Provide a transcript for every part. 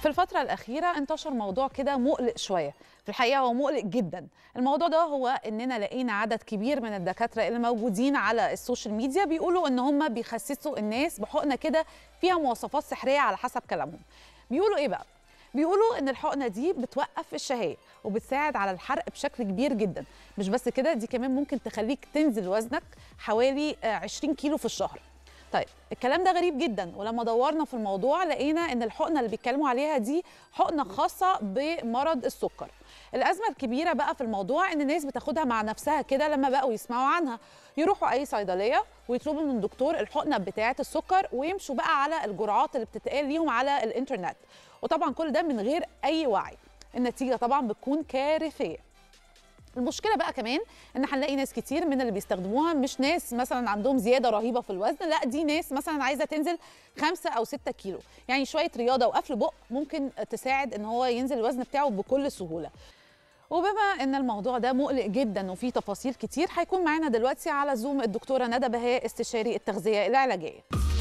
في الفترة الأخيرة انتشر موضوع كده مقلق شوية في الحقيقة هو مقلق جدا الموضوع ده هو إننا لقينا عدد كبير من الدكاترة اللي موجودين على السوشيال ميديا بيقولوا إن هم بيخسسوا الناس بحقنة كده فيها مواصفات سحرية على حسب كلامهم بيقولوا إيه بقى؟ بيقولوا ان الحقنه دي بتوقف الشهيه وبتساعد على الحرق بشكل كبير جدا مش بس كده دي كمان ممكن تخليك تنزل وزنك حوالي 20 كيلو في الشهر طيب الكلام ده غريب جدا ولما دورنا في الموضوع لقينا ان الحقنه اللي بيتكلموا عليها دي حقنه خاصه بمرض السكر الازمه الكبيره بقى في الموضوع ان الناس بتاخدها مع نفسها كده لما بقوا يسمعوا عنها يروحوا اي صيدليه ويطلبوا من الدكتور الحقنه بتاعه السكر ويمشوا بقى على الجرعات اللي بتتقال ليهم على الانترنت وطبعا كل ده من غير اي وعي النتيجه طبعا بتكون كارثيه المشكله بقى كمان ان هنلاقي ناس كتير من اللي بيستخدموها مش ناس مثلا عندهم زياده رهيبه في الوزن لا دي ناس مثلا عايزه تنزل خمسة او ستة كيلو يعني شويه رياضه وقفل بق ممكن تساعد ان هو ينزل الوزن بتاعه بكل سهوله وبما ان الموضوع ده مقلق جدا وفيه تفاصيل كتير هيكون معانا دلوقتي على زوم الدكتوره ندى بهاء استشاري التغذيه العلاجيه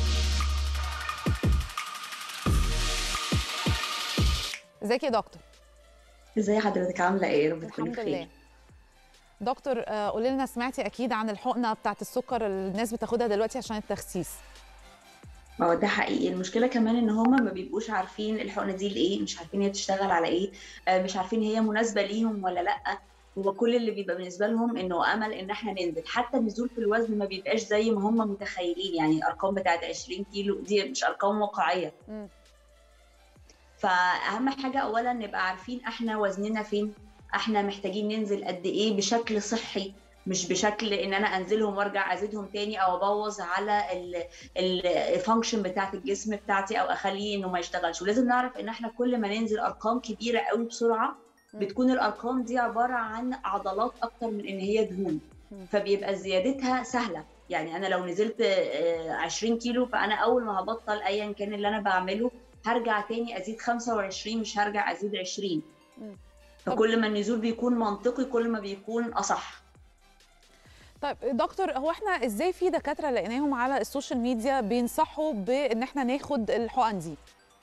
ازيك يا دكتور ازي حضرتك عامله ايه رب تكوني الحمد بخير لله دكتور آه، قولي لنا سمعتي اكيد عن الحقنه بتاعه السكر اللي الناس بتاخدها دلوقتي عشان التخسيس ما هو ده حقيقي المشكله كمان ان هما ما بيبقوش عارفين الحقنه دي لايه مش عارفين هي بتشتغل على ايه آه، مش عارفين هي مناسبه ليهم ولا لا هو كل اللي بيبقى بالنسبه لهم انه امل ان احنا ننزل حتى النزول في الوزن ما بيبقاش زي ما هم متخيلين يعني الارقام بتاعت 20 كيلو دي مش ارقام واقعيه مم. فاهم حاجه اولا نبقى عارفين احنا وزننا فين احنا محتاجين ننزل قد ايه بشكل صحي مش بشكل ان انا انزلهم وارجع ازيدهم تاني او ابوظ على الفانكشن بتاعت الجسم بتاعتي او اخليه انه ما يشتغلش ولازم نعرف ان احنا كل ما ننزل ارقام كبيره قوي بسرعه مم. بتكون الارقام دي عباره عن عضلات اكتر من ان هي دهون مم. فبيبقى زيادتها سهله يعني انا لو نزلت آه، 20 كيلو فانا اول ما هبطل ايا كان اللي انا بعمله هرجع تاني ازيد 25 مش هرجع ازيد 20 مم. فكل ما النزول بيكون منطقي كل ما بيكون اصح طيب دكتور هو احنا ازاي في دكاتره لقيناهم على السوشيال ميديا بينصحوا بان احنا ناخد الحقن دي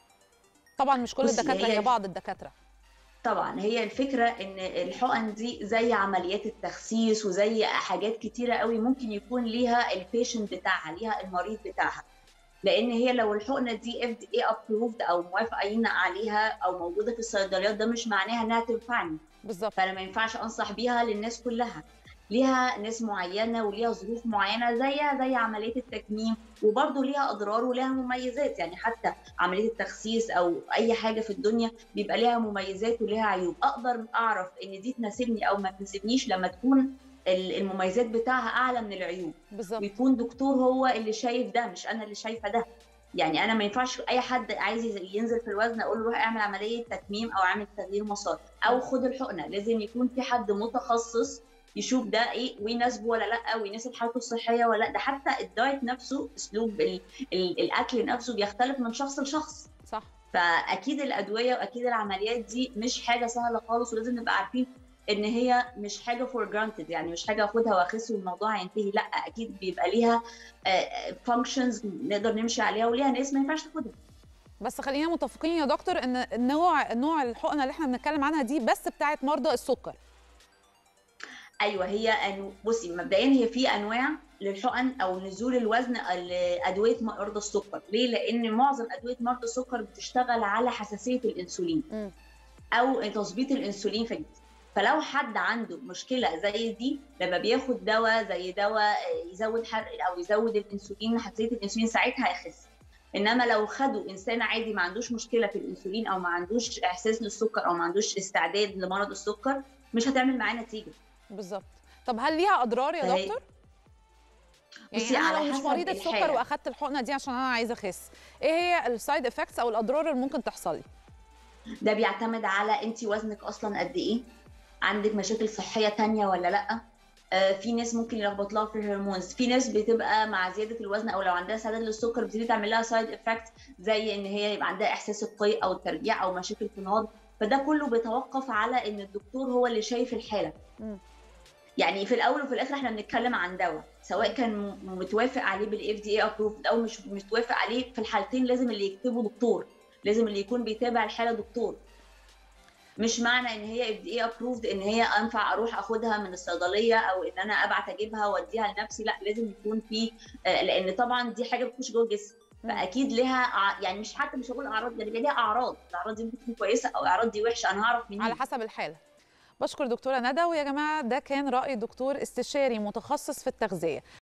طبعا مش كل بصي، الدكاتره هي- هي بعض الدكاتره طبعا هي الفكره ان الحقن دي زي عمليات التخسيس وزي حاجات كتيره قوي ممكن يكون ليها البيشنت بتاعها ليها المريض بتاعها لان هي لو الحقنه دي اف دي اي ابروفد او موافقين عليها او موجوده في الصيدليات ده مش معناها انها تنفعني بالظبط فانا ما ينفعش انصح بيها للناس كلها ليها ناس معينه وليها ظروف معينه زيها زي عمليه التكميم وبرضه ليها اضرار وليها مميزات يعني حتى عمليه التخسيس او اي حاجه في الدنيا بيبقى ليها مميزات وليها عيوب اقدر اعرف ان دي تناسبني او ما تناسبنيش لما تكون ال- المميزات بتاعها اعلى من العيوب بالظبط ويكون دكتور هو اللي شايف ده مش انا اللي شايفه ده يعني انا ما ينفعش اي حد عايز ينزل في الوزن اقول له روح اعمل عمليه تكميم او اعمل تغيير مسار او خد الحقنه لازم يكون في حد متخصص يشوف ده ايه ويناسبه ولا لا ويناسب حالته الصحيه ولا لا ده حتى الدايت نفسه اسلوب ال ال الاكل نفسه بيختلف من شخص لشخص صح فاكيد الادويه واكيد العمليات دي مش حاجه سهله خالص ولازم نبقى عارفين ان هي مش حاجه فور جرانتد يعني مش حاجه اخدها واخس والموضوع هينتهي لا اكيد بيبقى ليها فانكشنز نقدر نمشي عليها وليها ناس ما ينفعش تاخدها بس خلينا متفقين يا دكتور ان نوع نوع الحقنه اللي احنا بنتكلم عنها دي بس بتاعت مرضى السكر ايوه هي أنو... بصي مبدئيا هي في انواع للحقن او نزول الوزن لادويه مرضى السكر ليه لان معظم ادويه مرضى السكر بتشتغل على حساسيه الانسولين مم. او تظبيط الانسولين في الجسم فلو حد عنده مشكله زي دي لما بياخد دواء زي دواء يزود حرق او يزود الانسولين حساسيه الانسولين ساعتها هيخس انما لو خدوا انسان عادي ما عندوش مشكله في الانسولين او ما عندوش احساس للسكر او ما عندوش استعداد لمرض السكر مش هتعمل معاه نتيجه بالظبط طب هل ليها اضرار يا فهي- دكتور يعني بصي، انا على لو مش حسب مريضه سكر الحالة. واخدت الحقنه دي عشان انا عايزه اخس ايه هي السايد افكتس او الاضرار اللي ممكن تحصل لي ده بيعتمد على انت وزنك اصلا قد ايه عندك مشاكل صحيه تانية ولا لا آه، في ناس ممكن يلخبط لها في الهرمونز في ناس بتبقى مع زياده الوزن او لو عندها استعداد للسكر بتبتدي تعمل لها سايد افكت زي ان هي يبقى عندها احساس القيء او الترجيع او مشاكل في الهضم فده كله بيتوقف على ان الدكتور هو اللي شايف الحاله مم. يعني في الاول وفي الاخر احنا بنتكلم عن دواء سواء كان م- متوافق عليه بالاف دي اي ابروفد او مش متوافق عليه في الحالتين لازم اللي يكتبه دكتور لازم اللي يكون بيتابع الحاله دكتور مش معنى ان هي اف دي ابروفد ان هي انفع اروح اخدها من الصيدليه او ان انا ابعت اجيبها واديها لنفسي لا لازم يكون في لان طبعا دي حاجه بتخش جوه الجسم فاكيد لها يعني مش حتى مش هقول اعراض جانبيه ليها اعراض الاعراض دي ممكن تكون كويسه او الاعراض دي وحشه انا هعرف منين على حسب الحاله بشكر دكتوره ندى ويا جماعه ده كان راي دكتور استشاري متخصص في التغذيه